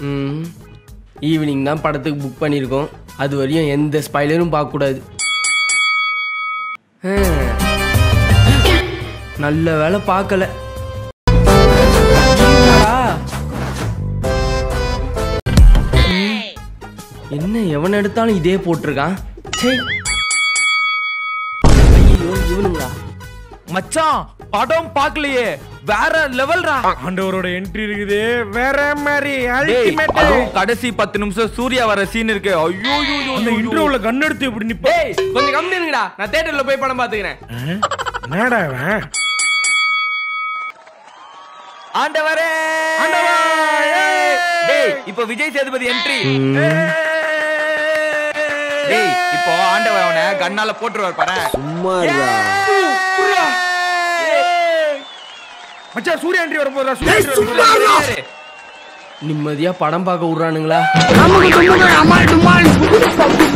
ம் ஈவினிங் தான் படத்துக்கு புக் பண்ணியிருக்கோம் அது வரையும் எந்த ஸ்பாய்லரும் பார்க்கக்கூடாது ஆ. நல்ல வேலை பார்க்கல என்னடா? ம். என்ன எவன் எடுத்தாலும் இதே போட்டிருக்கான் சே ஐயோ இவனுங்களா மச்சான் படம் பார்க்கலையே வேற லெவல்ரா ஆண்டவரோட என்ட்ரி இருக்குது வேற மாதிரி டேய் அல்டிமேட் அதுவும் கடைசி பத்து நிமிஷம் சூர்யா வர சீன் இருக்கு ஐயோ அந்த இன்ட்ரோல கன் எடுத்து இப்படி நிப்ப டேய் கொஞ்சம் கம்மி இருங்கடா நான் தியேட்டர்ல போய் படம் பாத்துக்கிறேன் என்னடா இவன் ஆண்டவரே ஆண்டவா, ஏய்! டேய் இப்போ விஜய் சேதுபதி என்ட்ரி டேய் இப்போ ஆண்டவன் அவனை கண்ணால போட்டுருவார் பாரு சும்மா இருக்கா மச்சான் சூர்யா என்ட்ரி வர போறா சூர்யா entry வரப்போகுதா? நிம்மதியா படம் பார்க்க விடுறானுங்களா அம்மா டும்மா அம்மா டும்மா